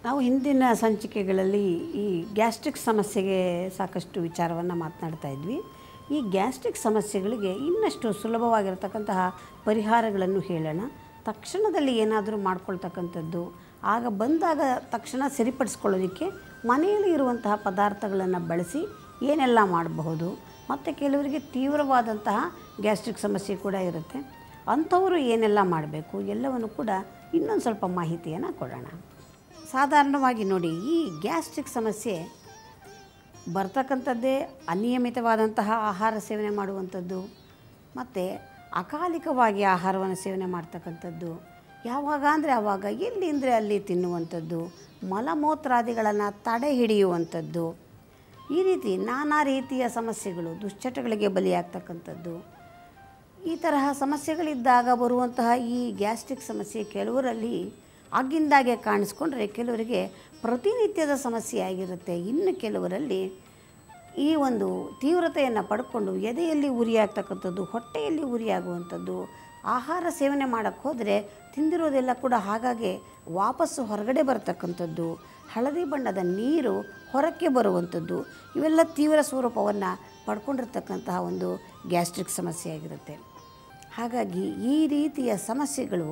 ನಾವು ಹಿಂದಿನ ಸಂಚಿಕೆಗಳಲ್ಲಿ ಈ ಗ್ಯಾಸ್ಟ್ರಿಕ್ ಸಮಸ್ಯೆಗೆ ಸಾಕಷ್ಟು ವಿಚಾರವನ್ನು ಮಾತನಾಡ್ತಾ ಇದ್ವಿ ಈ ಗ್ಯಾಸ್ಟ್ರಿಕ್ ಸಮಸ್ಯೆಗಳಿಗೆ ಇನ್ನಷ್ಟು ಸುಲಭವಾಗಿರತಕ್ಕಂತಹ ಪರಿಹಾರಗಳನ್ನು ಹೇಳೋಣ ತಕ್ಷಣದಲ್ಲಿ ಏನಾದರೂ ಮಾಡ್ಕೊಳ್ತಕ್ಕಂಥದ್ದು ಆಗ ಬಂದಾಗ ತಕ್ಷಣ ಸರಿಪಡಿಸ್ಕೊಳ್ಳೋದಕ್ಕೆ ಮನೆಯಲ್ಲಿ ಇರುವಂತಹ ಪದಾರ್ಥಗಳನ್ನು ಬಳಸಿ ಏನೆಲ್ಲ ಮಾಡಬಹುದು ಮತ್ತು ಕೆಲವರಿಗೆ ತೀವ್ರವಾದಂತಹ ಗ್ಯಾಸ್ಟ್ರಿಕ್ ಸಮಸ್ಯೆ ಕೂಡ ಇರುತ್ತೆ ಅಂಥವರು ಏನೆಲ್ಲ ಮಾಡಬೇಕು ಎಲ್ಲವನ್ನು ಕೂಡ ಇನ್ನೊಂದು ಸ್ವಲ್ಪ ಮಾಹಿತಿಯನ್ನು ಕೊಡೋಣ ಸಾಧಾರಣವಾಗಿ ನೋಡಿ ಈ ಗ್ಯಾಸ್ಟ್ರಿಕ್ ಸಮಸ್ಯೆ ಬರ್ತಕ್ಕಂಥದ್ದೇ ಅನಿಯಮಿತವಾದಂತಹ ಆಹಾರ ಸೇವನೆ ಮಾಡುವಂಥದ್ದು ಮತ್ತು ಅಕಾಲಿಕವಾಗಿ ಆಹಾರವನ್ನು ಸೇವನೆ ಮಾಡ್ತಕ್ಕಂಥದ್ದು ಯಾವಾಗ ಅಂದರೆ ಆವಾಗ ಎಲ್ಲಿ ಅಂದರೆ ಅಲ್ಲಿ ತಿನ್ನುವಂಥದ್ದು ಮಲಮೂತ್ರಾದಿಗಳನ್ನು ತಡೆ ಹಿಡಿಯುವಂಥದ್ದು ಈ ರೀತಿ ನಾನಾ ರೀತಿಯ ಸಮಸ್ಯೆಗಳು ದುಶ್ಚಟಗಳಿಗೆ ಬಲಿಯಾಗ್ತಕ್ಕಂಥದ್ದು ಈ ತರಹ ಸಮಸ್ಯೆಗಳಿದ್ದಾಗ ಬರುವಂತಹ ಈ ಗ್ಯಾಸ್ಟ್ರಿಕ್ ಸಮಸ್ಯೆ ಕೆಲವರಲ್ಲಿ ಆಗಿಂದಾಗೆ ಕಾಣಿಸ್ಕೊಂಡ್ರೆ ಕೆಲವರಿಗೆ ಪ್ರತಿನಿತ್ಯದ ಸಮಸ್ಯೆ ಆಗಿರುತ್ತೆ ಇನ್ನು ಕೆಲವರಲ್ಲಿ ಈ ಒಂದು ತೀವ್ರತೆಯನ್ನು ಪಡ್ಕೊಂಡು ಎದೆಯಲ್ಲಿ ಉರಿಯಾಗ್ತಕ್ಕಂಥದ್ದು ಹೊಟ್ಟೆಯಲ್ಲಿ ಉರಿಯಾಗುವಂಥದ್ದು ಆಹಾರ ಸೇವನೆ ಮಾಡೋಕ್ಕೆ ಹೋದರೆ ತಿಂದಿರೋದೆಲ್ಲ ಕೂಡ ಹಾಗಾಗಿ ವಾಪಸ್ಸು ಹೊರಗಡೆ ಬರ್ತಕ್ಕಂಥದ್ದು ಹಳದಿ ಬಣ್ಣದ ನೀರು ಹೊರಕ್ಕೆ ಬರುವಂಥದ್ದು ಇವೆಲ್ಲ ತೀವ್ರ ಸ್ವರೂಪವನ್ನು ಪಡ್ಕೊಂಡಿರ್ತಕ್ಕಂತಹ ಒಂದು ಗ್ಯಾಸ್ಟ್ರಿಕ್ ಸಮಸ್ಯೆ ಆಗಿರುತ್ತೆ ಹಾಗಾಗಿ ಈ ರೀತಿಯ ಸಮಸ್ಯೆಗಳು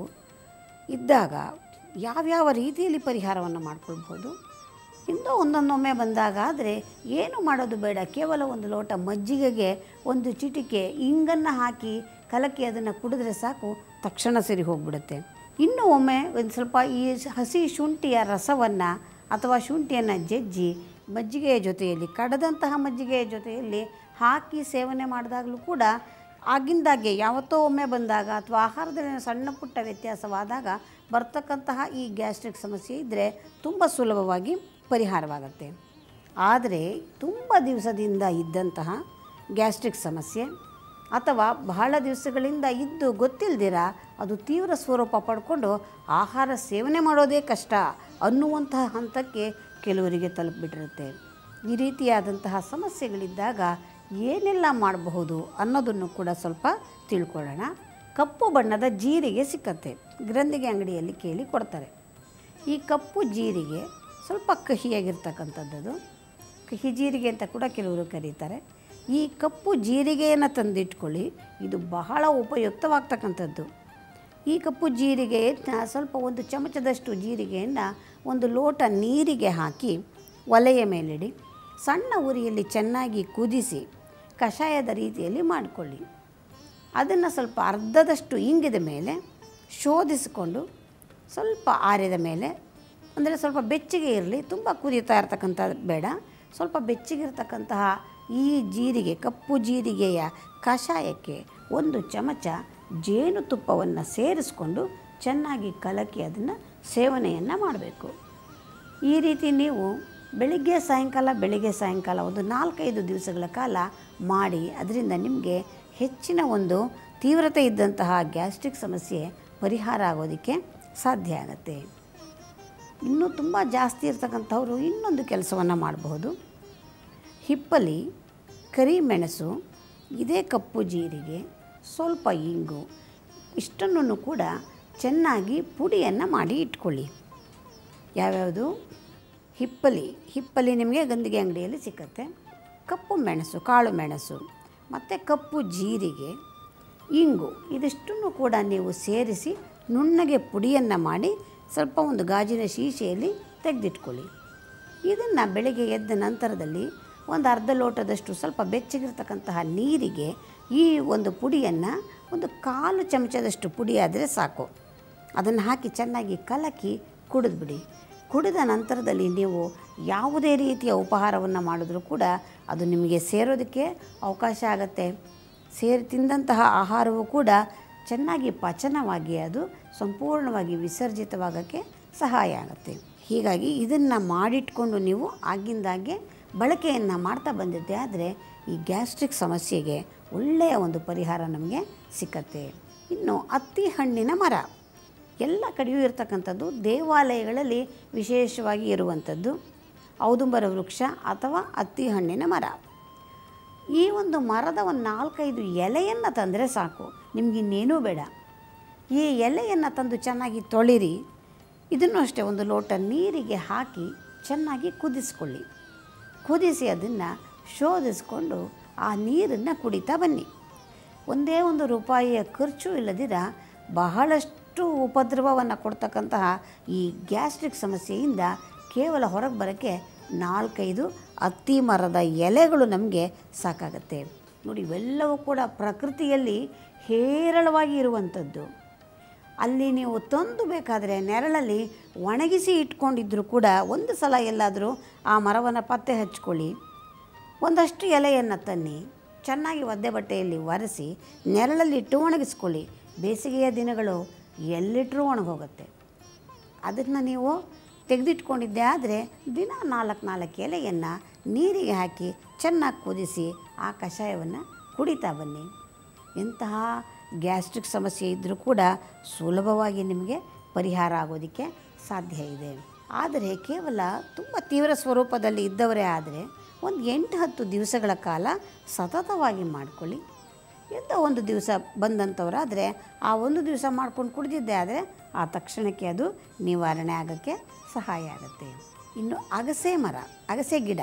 ಇದ್ದಾಗ ಯಾವ್ಯಾವ ರೀತಿಯಲ್ಲಿ ಪರಿಹಾರವನ್ನು ಮಾಡ್ಕೊಳ್ಬೋದು ಇಂದು ಒಂದೊಂದೊಮ್ಮೆ ಬಂದಾಗ ಆದರೆ ಏನು ಮಾಡೋದು ಬೇಡ ಕೇವಲ ಒಂದು ಲೋಟ ಮಜ್ಜಿಗೆಗೆ ಒಂದು ಚಿಟಿಕೆ ಇಂಗನ್ನು ಹಾಕಿ ಕಲಕಿ ಅದನ್ನು ಕುಡಿದ್ರೆ ಸಾಕು ತಕ್ಷಣ ಸರಿ ಹೋಗ್ಬಿಡುತ್ತೆ ಇನ್ನು ಒಮ್ಮೆ ಒಂದು ಸ್ವಲ್ಪ ಈ ಹಸಿ ಶುಂಠಿಯ ರಸವನ್ನು ಅಥವಾ ಶುಂಠಿಯನ್ನು ಜಜ್ಜಿ ಮಜ್ಜಿಗೆಯ ಜೊತೆಯಲ್ಲಿ ಕಡದಂತಹ ಮಜ್ಜಿಗೆಯ ಜೊತೆಯಲ್ಲಿ ಹಾಕಿ ಸೇವನೆ ಮಾಡಿದಾಗಲೂ ಕೂಡ ಆಗಿಂದಾಗೆ ಯಾವತ್ತೋ ಒಮ್ಮೆ ಬಂದಾಗ ಅಥವಾ ಆಹಾರದಲ್ಲಿ ಸಣ್ಣ ಪುಟ್ಟ ವ್ಯತ್ಯಾಸವಾದಾಗ ಬರ್ತಕ್ಕಂತಹ ಈ ಗ್ಯಾಸ್ಟ್ರಿಕ್ ಸಮಸ್ಯೆ ಇದ್ದರೆ ತುಂಬ ಸುಲಭವಾಗಿ ಪರಿಹಾರವಾಗುತ್ತೆ ಆದರೆ ತುಂಬ ದಿವಸದಿಂದ ಇದ್ದಂತಹ ಗ್ಯಾಸ್ಟ್ರಿಕ್ ಸಮಸ್ಯೆ ಅಥವಾ ಬಹಳ ದಿವಸಗಳಿಂದ ಇದ್ದು ಗೊತ್ತಿಲ್ದಿರ ಅದು ತೀವ್ರ ಸ್ವರೂಪ ಪಡ್ಕೊಂಡು ಆಹಾರ ಸೇವನೆ ಮಾಡೋದೇ ಕಷ್ಟ ಅನ್ನುವಂತಹ ಹಂತಕ್ಕೆ ಕೆಲವರಿಗೆ ತಲುಪಿಬಿಟ್ಟಿರುತ್ತೆ ಈ ರೀತಿಯಾದಂತಹ ಸಮಸ್ಯೆಗಳಿದ್ದಾಗ ಏನೆಲ್ಲ ಮಾಡಬಹುದು ಅನ್ನೋದನ್ನು ಕೂಡ ಸ್ವಲ್ಪ ತಿಳ್ಕೊಳ್ಳೋಣ ಕಪ್ಪು ಬಣ್ಣದ ಜೀರಿಗೆ ಸಿಕ್ಕತ್ತೆ ಗ್ರಂಥಿಗೆ ಅಂಗಡಿಯಲ್ಲಿ ಕೇಳಿ ಕೊಡ್ತಾರೆ ಈ ಕಪ್ಪು ಜೀರಿಗೆ ಸ್ವಲ್ಪ ಕಹಿಯಾಗಿರ್ತಕ್ಕಂಥದ್ದು ಕಹಿ ಜೀರಿಗೆ ಅಂತ ಕೂಡ ಕೆಲವರು ಕರೀತಾರೆ ಈ ಕಪ್ಪು ಜೀರಿಗೆಯನ್ನು ತಂದಿಟ್ಕೊಳ್ಳಿ ಇದು ಬಹಳ ಉಪಯುಕ್ತವಾಗ್ತಕ್ಕಂಥದ್ದು ಈ ಕಪ್ಪು ಜೀರಿಗೆಯನ್ನು ಸ್ವಲ್ಪ ಒಂದು ಚಮಚದಷ್ಟು ಜೀರಿಗೆಯನ್ನು ಒಂದು ಲೋಟ ನೀರಿಗೆ ಹಾಕಿ ಒಲೆಯ ಮೇಲಿಡಿ ಸಣ್ಣ ಉರಿಯಲ್ಲಿ ಚೆನ್ನಾಗಿ ಕುದಿಸಿ ಕಷಾಯದ ರೀತಿಯಲ್ಲಿ ಮಾಡಿಕೊಳ್ಳಿ ಅದನ್ನು ಸ್ವಲ್ಪ ಅರ್ಧದಷ್ಟು ಇಂಗಿದ ಮೇಲೆ ಶೋಧಿಸಿಕೊಂಡು ಸ್ವಲ್ಪ ಆರಿದ ಮೇಲೆ ಅಂದರೆ ಸ್ವಲ್ಪ ಬೆಚ್ಚಗೆ ಇರಲಿ ತುಂಬ ಕುದೀತಾ ಇರ್ತಕ್ಕಂಥದ್ದು ಬೇಡ ಸ್ವಲ್ಪ ಬೆಚ್ಚಗಿರ್ತಕ್ಕಂತಹ ಈ ಜೀರಿಗೆ ಕಪ್ಪು ಜೀರಿಗೆಯ ಕಷಾಯಕ್ಕೆ ಒಂದು ಚಮಚ ಜೇನುತುಪ್ಪವನ್ನು ಸೇರಿಸ್ಕೊಂಡು ಚೆನ್ನಾಗಿ ಕಲಕಿ ಅದನ್ನು ಸೇವನೆಯನ್ನು ಮಾಡಬೇಕು ಈ ರೀತಿ ನೀವು ಬೆಳಿಗ್ಗೆ ಸಾಯಂಕಾಲ ಬೆಳಿಗ್ಗೆ ಸಾಯಂಕಾಲ ಒಂದು ನಾಲ್ಕೈದು ದಿವಸಗಳ ಕಾಲ ಮಾಡಿ ಅದರಿಂದ ನಿಮಗೆ ಹೆಚ್ಚಿನ ಒಂದು ತೀವ್ರತೆ ಇದ್ದಂತಹ ಗ್ಯಾಸ್ಟ್ರಿಕ್ ಸಮಸ್ಯೆ ಪರಿಹಾರ ಆಗೋದಕ್ಕೆ ಸಾಧ್ಯ ಆಗುತ್ತೆ ಇನ್ನೂ ತುಂಬ ಜಾಸ್ತಿ ಇರ್ತಕ್ಕಂಥವ್ರು ಇನ್ನೊಂದು ಕೆಲಸವನ್ನು ಮಾಡಬಹುದು ಹಿಪ್ಪಲಿ ಕರಿಮೆಣಸು ಇದೇ ಕಪ್ಪು ಜೀರಿಗೆ ಸ್ವಲ್ಪ ಇಂಗು ಇಷ್ಟನ್ನು ಕೂಡ ಚೆನ್ನಾಗಿ ಪುಡಿಯನ್ನು ಮಾಡಿ ಇಟ್ಕೊಳ್ಳಿ ಯಾವ್ಯಾವುದು ಹಿಪ್ಪಲಿ ಹಿಪ್ಪಲಿ ನಿಮಗೆ ಗಂದಿಗೆ ಅಂಗಡಿಯಲ್ಲಿ ಸಿಕ್ಕತ್ತೆ ಕಪ್ಪು ಮೆಣಸು ಕಾಳು ಮೆಣಸು ಮತ್ತು ಕಪ್ಪು ಜೀರಿಗೆ ಇಂಗು ಇದಿಷ್ಟನ್ನು ಕೂಡ ನೀವು ಸೇರಿಸಿ ನುಣ್ಣಗೆ ಪುಡಿಯನ್ನು ಮಾಡಿ ಸ್ವಲ್ಪ ಒಂದು ಗಾಜಿನ ಶೀಶೆಯಲ್ಲಿ ತೆಗೆದಿಟ್ಕೊಳ್ಳಿ ಇದನ್ನು ಬೆಳಗ್ಗೆ ಎದ್ದ ನಂತರದಲ್ಲಿ ಒಂದು ಅರ್ಧ ಲೋಟದಷ್ಟು ಸ್ವಲ್ಪ ಬೆಚ್ಚಗಿರ್ತಕ್ಕಂತಹ ನೀರಿಗೆ ಈ ಒಂದು ಪುಡಿಯನ್ನು ಒಂದು ಕಾಲು ಚಮಚದಷ್ಟು ಪುಡಿ ಆದರೆ ಸಾಕು ಅದನ್ನು ಹಾಕಿ ಚೆನ್ನಾಗಿ ಕಲಕಿ ಕುಡಿದ್ಬಿಡಿ ಕುಡಿದ ನಂತರದಲ್ಲಿ ನೀವು ಯಾವುದೇ ರೀತಿಯ ಉಪಹಾರವನ್ನು ಮಾಡಿದ್ರೂ ಕೂಡ ಅದು ನಿಮಗೆ ಸೇರೋದಕ್ಕೆ ಅವಕಾಶ ಆಗುತ್ತೆ ಸೇರಿ ತಿಂದಂತಹ ಆಹಾರವು ಕೂಡ ಚೆನ್ನಾಗಿ ಪಚನವಾಗಿ ಅದು ಸಂಪೂರ್ಣವಾಗಿ ವಿಸರ್ಜಿತವಾಗೋಕ್ಕೆ ಸಹಾಯ ಆಗುತ್ತೆ ಹೀಗಾಗಿ ಇದನ್ನು ಮಾಡಿಟ್ಕೊಂಡು ನೀವು ಆಗಿಂದಾಗೆ ಬಳಕೆಯನ್ನು ಮಾಡ್ತಾ ಬಂದಿದ್ದೆ ಆದರೆ ಈ ಗ್ಯಾಸ್ಟ್ರಿಕ್ ಸಮಸ್ಯೆಗೆ ಒಳ್ಳೆಯ ಒಂದು ಪರಿಹಾರ ನಮಗೆ ಸಿಕ್ಕತ್ತೆ ಇನ್ನು ಅತ್ತಿ ಹಣ್ಣಿನ ಮರ ಎಲ್ಲ ಕಡೆಯೂ ಇರತಕ್ಕಂಥದ್ದು ದೇವಾಲಯಗಳಲ್ಲಿ ವಿಶೇಷವಾಗಿ ಇರುವಂಥದ್ದು ಔದುಂಬರ ವೃಕ್ಷ ಅಥವಾ ಅತ್ತಿ ಹಣ್ಣಿನ ಮರ ಈ ಒಂದು ಮರದ ಒಂದು ನಾಲ್ಕೈದು ಎಲೆಯನ್ನು ತಂದರೆ ಸಾಕು ನಿಮಗಿನ್ನೇನೂ ಬೇಡ ಈ ಎಲೆಯನ್ನು ತಂದು ಚೆನ್ನಾಗಿ ತೊಳಿರಿ ಇದನ್ನು ಅಷ್ಟೇ ಒಂದು ಲೋಟ ನೀರಿಗೆ ಹಾಕಿ ಚೆನ್ನಾಗಿ ಕುದಿಸ್ಕೊಳ್ಳಿ ಕುದಿಸಿ ಅದನ್ನು ಶೋಧಿಸ್ಕೊಂಡು ಆ ನೀರನ್ನು ಕುಡಿತಾ ಬನ್ನಿ ಒಂದೇ ಒಂದು ರೂಪಾಯಿಯ ಖರ್ಚು ಇಲ್ಲದಿರ ಬಹಳಷ್ಟು ಉಪದ್ರವವನ್ನು ಕೊಡ್ತಕ್ಕಂತಹ ಈ ಗ್ಯಾಸ್ಟ್ರಿಕ್ ಸಮಸ್ಯೆಯಿಂದ ಕೇವಲ ಹೊರಗೆ ಬರೋಕ್ಕೆ ನಾಲ್ಕೈದು ಅತ್ತಿ ಮರದ ಎಲೆಗಳು ನಮಗೆ ಸಾಕಾಗತ್ತೆ ನೋಡಿ ಇವೆಲ್ಲವೂ ಕೂಡ ಪ್ರಕೃತಿಯಲ್ಲಿ ಹೇರಳವಾಗಿ ಇರುವಂಥದ್ದು ಅಲ್ಲಿ ನೀವು ತಂದು ಬೇಕಾದರೆ ನೆರಳಲ್ಲಿ ಒಣಗಿಸಿ ಇಟ್ಕೊಂಡಿದ್ದರೂ ಕೂಡ ಒಂದು ಸಲ ಎಲ್ಲಾದರೂ ಆ ಮರವನ್ನು ಪತ್ತೆ ಹಚ್ಕೊಳ್ಳಿ ಒಂದಷ್ಟು ಎಲೆಯನ್ನು ತನ್ನಿ ಚೆನ್ನಾಗಿ ಒದ್ದೆ ಬಟ್ಟೆಯಲ್ಲಿ ಒರೆಸಿ ನೆರಳಲ್ಲಿಟ್ಟು ಒಣಗಿಸ್ಕೊಳ್ಳಿ ಬೇಸಿಗೆಯ ದಿನಗಳು ಎಲ್ಲಿಟ್ಟರೂ ಒಣಗೋಗುತ್ತೆ ಅದನ್ನು ನೀವು ತೆಗೆದಿಟ್ಕೊಂಡಿದ್ದೆ ಆದರೆ ದಿನ ನಾಲ್ಕು ನಾಲ್ಕು ಎಲೆಯನ್ನು ನೀರಿಗೆ ಹಾಕಿ ಚೆನ್ನಾಗಿ ಕುದಿಸಿ ಆ ಕಷಾಯವನ್ನು ಕುಡಿತಾ ಬನ್ನಿ ಎಂತಹ ಗ್ಯಾಸ್ಟ್ರಿಕ್ ಸಮಸ್ಯೆ ಇದ್ದರೂ ಕೂಡ ಸುಲಭವಾಗಿ ನಿಮಗೆ ಪರಿಹಾರ ಆಗೋದಕ್ಕೆ ಸಾಧ್ಯ ಇದೆ ಆದರೆ ಕೇವಲ ತುಂಬ ತೀವ್ರ ಸ್ವರೂಪದಲ್ಲಿ ಇದ್ದವರೇ ಆದರೆ ಒಂದು ಎಂಟು ಹತ್ತು ದಿವಸಗಳ ಕಾಲ ಸತತವಾಗಿ ಮಾಡಿಕೊಳ್ಳಿ ಎಂದೋ ಒಂದು ದಿವಸ ಬಂದಂಥವರಾದರೆ ಆ ಒಂದು ದಿವಸ ಮಾಡ್ಕೊಂಡು ಕುಡಿದಿದ್ದೆ ಆದರೆ ಆ ತಕ್ಷಣಕ್ಕೆ ಅದು ನಿವಾರಣೆ ಆಗೋಕ್ಕೆ ಸಹಾಯ ಆಗುತ್ತೆ ಇನ್ನು ಅಗಸೆ ಮರ ಅಗಸೆ ಗಿಡ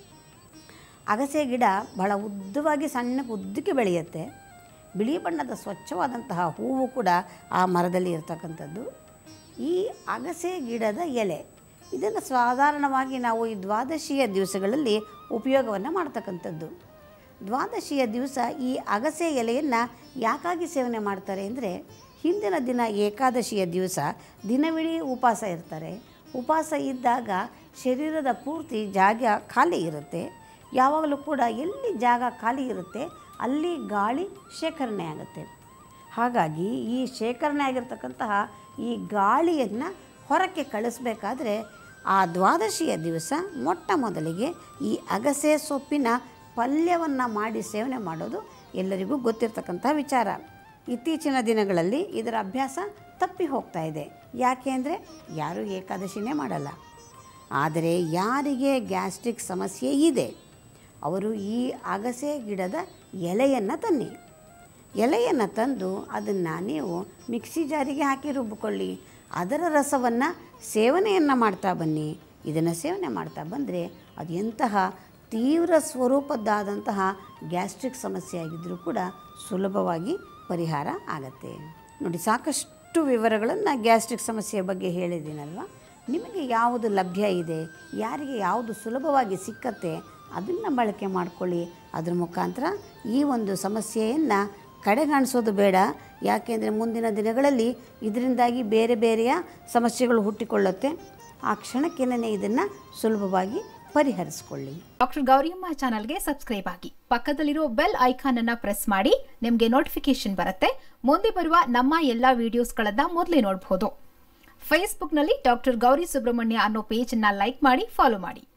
ಅಗಸೆ ಗಿಡ ಬಹಳ ಉದ್ದವಾಗಿ ಸಣ್ಣಕ್ಕೆ ಉದ್ದಕ್ಕೆ ಬೆಳೆಯುತ್ತೆ ಬಿಳಿ ಬಣ್ಣದ ಸ್ವಚ್ಛವಾದಂತಹ ಹೂವು ಕೂಡ ಆ ಮರದಲ್ಲಿ ಇರತಕ್ಕಂಥದ್ದು ಈ ಅಗಸೆ ಗಿಡದ ಎಲೆ ಇದನ್ನು ಸಾಧಾರಣವಾಗಿ ನಾವು ಈ ದ್ವಾದಶಿಯ ದಿವಸಗಳಲ್ಲಿ ಉಪಯೋಗವನ್ನು ಮಾಡ್ತಕ್ಕಂಥದ್ದು ದ್ವಾದಶಿಯ ದಿವಸ ಈ ಅಗಸೆ ಎಲೆಯನ್ನು ಯಾಕಾಗಿ ಸೇವನೆ ಮಾಡ್ತಾರೆ ಅಂದರೆ ಹಿಂದಿನ ದಿನ ಏಕಾದಶಿಯ ದಿವಸ ದಿನವಿಡೀ ಉಪವಾಸ ಇರ್ತಾರೆ ಉಪವಾಸ ಇದ್ದಾಗ ಶರೀರದ ಪೂರ್ತಿ ಜಾಗ ಖಾಲಿ ಇರುತ್ತೆ ಯಾವಾಗಲೂ ಕೂಡ ಎಲ್ಲಿ ಜಾಗ ಖಾಲಿ ಇರುತ್ತೆ ಅಲ್ಲಿ ಗಾಳಿ ಶೇಖರಣೆ ಆಗುತ್ತೆ ಹಾಗಾಗಿ ಈ ಶೇಖರಣೆ ಆಗಿರ್ತಕ್ಕಂತಹ ಈ ಗಾಳಿಯನ್ನು ಹೊರಕ್ಕೆ ಕಳಿಸ್ಬೇಕಾದ್ರೆ ಆ ದ್ವಾದಶಿಯ ದಿವಸ ಮೊಟ್ಟ ಮೊದಲಿಗೆ ಈ ಅಗಸೆ ಸೊಪ್ಪಿನ ಪಲ್ಯವನ್ನು ಮಾಡಿ ಸೇವನೆ ಮಾಡೋದು ಎಲ್ಲರಿಗೂ ಗೊತ್ತಿರ್ತಕ್ಕಂಥ ವಿಚಾರ ಇತ್ತೀಚಿನ ದಿನಗಳಲ್ಲಿ ಇದರ ಅಭ್ಯಾಸ ತಪ್ಪಿ ಹೋಗ್ತಾ ಇದೆ ಯಾಕೆ ಅಂದರೆ ಯಾರೂ ಏಕಾದಶಿನೇ ಮಾಡಲ್ಲ ಆದರೆ ಯಾರಿಗೆ ಗ್ಯಾಸ್ಟ್ರಿಕ್ ಸಮಸ್ಯೆ ಇದೆ ಅವರು ಈ ಅಗಸೆ ಗಿಡದ ಎಲೆಯನ್ನು ತನ್ನಿ ಎಲೆಯನ್ನು ತಂದು ಅದನ್ನು ನೀವು ಮಿಕ್ಸಿ ಜಾರಿಗೆ ಹಾಕಿ ರುಬ್ಬಿಕೊಳ್ಳಿ ಅದರ ರಸವನ್ನು ಸೇವನೆಯನ್ನು ಮಾಡ್ತಾ ಬನ್ನಿ ಇದನ್ನು ಸೇವನೆ ಮಾಡ್ತಾ ಬಂದರೆ ಅದು ಎಂತಹ ತೀವ್ರ ಸ್ವರೂಪದ್ದಾದಂತಹ ಗ್ಯಾಸ್ಟ್ರಿಕ್ ಸಮಸ್ಯೆ ಆಗಿದ್ದರೂ ಕೂಡ ಸುಲಭವಾಗಿ ಪರಿಹಾರ ಆಗತ್ತೆ ನೋಡಿ ಸಾಕಷ್ಟು ವಿವರಗಳನ್ನು ಗ್ಯಾಸ್ಟ್ರಿಕ್ ಸಮಸ್ಯೆಯ ಬಗ್ಗೆ ಹೇಳಿದ್ದೀನಲ್ವ ನಿಮಗೆ ಯಾವುದು ಲಭ್ಯ ಇದೆ ಯಾರಿಗೆ ಯಾವುದು ಸುಲಭವಾಗಿ ಸಿಕ್ಕತ್ತೆ ಅದನ್ನು ಬಳಕೆ ಮಾಡಿಕೊಳ್ಳಿ ಅದ್ರ ಮುಖಾಂತರ ಈ ಒಂದು ಸಮಸ್ಯೆಯನ್ನು ಕಡೆಗಾಣಿಸೋದು ಬೇಡ ಯಾಕೆಂದರೆ ಮುಂದಿನ ದಿನಗಳಲ್ಲಿ ಇದರಿಂದಾಗಿ ಬೇರೆ ಬೇರೆಯ ಸಮಸ್ಯೆಗಳು ಹುಟ್ಟಿಕೊಳ್ಳುತ್ತೆ ಆ ಕ್ಷಣಕ್ಕೇನೆ ಇದನ್ನು ಸುಲಭವಾಗಿ ಪರಿಹರಿಸ್ಕೊಳ್ಳಿ ಡಾಕ್ಟರ್ ಗೌರಿಯಮ್ಮ ಚಾನಲ್ಗೆ ಸಬ್ಸ್ಕ್ರೈಬ್ ಆಗಿ ಪಕ್ಕದಲ್ಲಿರೋ ಬೆಲ್ ಐಕಾನ್ ಅನ್ನ ಪ್ರೆಸ್ ಮಾಡಿ ನಿಮಗೆ ನೋಟಿಫಿಕೇಶನ್ ಬರುತ್ತೆ ಮುಂದೆ ಬರುವ ನಮ್ಮ ಎಲ್ಲಾ ವಿಡಿಯೋಸ್ಗಳನ್ನ ಮೊದಲೇ ನೋಡಬಹುದು ಫೇಸ್ಬುಕ್ನಲ್ಲಿ ಡಾಕ್ಟರ್ ಗೌರಿ ಸುಬ್ರಹ್ಮಣ್ಯ ಅನ್ನೋ ಪೇಜ್ ಅನ್ನ ಲೈಕ್ ಮಾಡಿ ಫಾಲೋ ಮಾಡಿ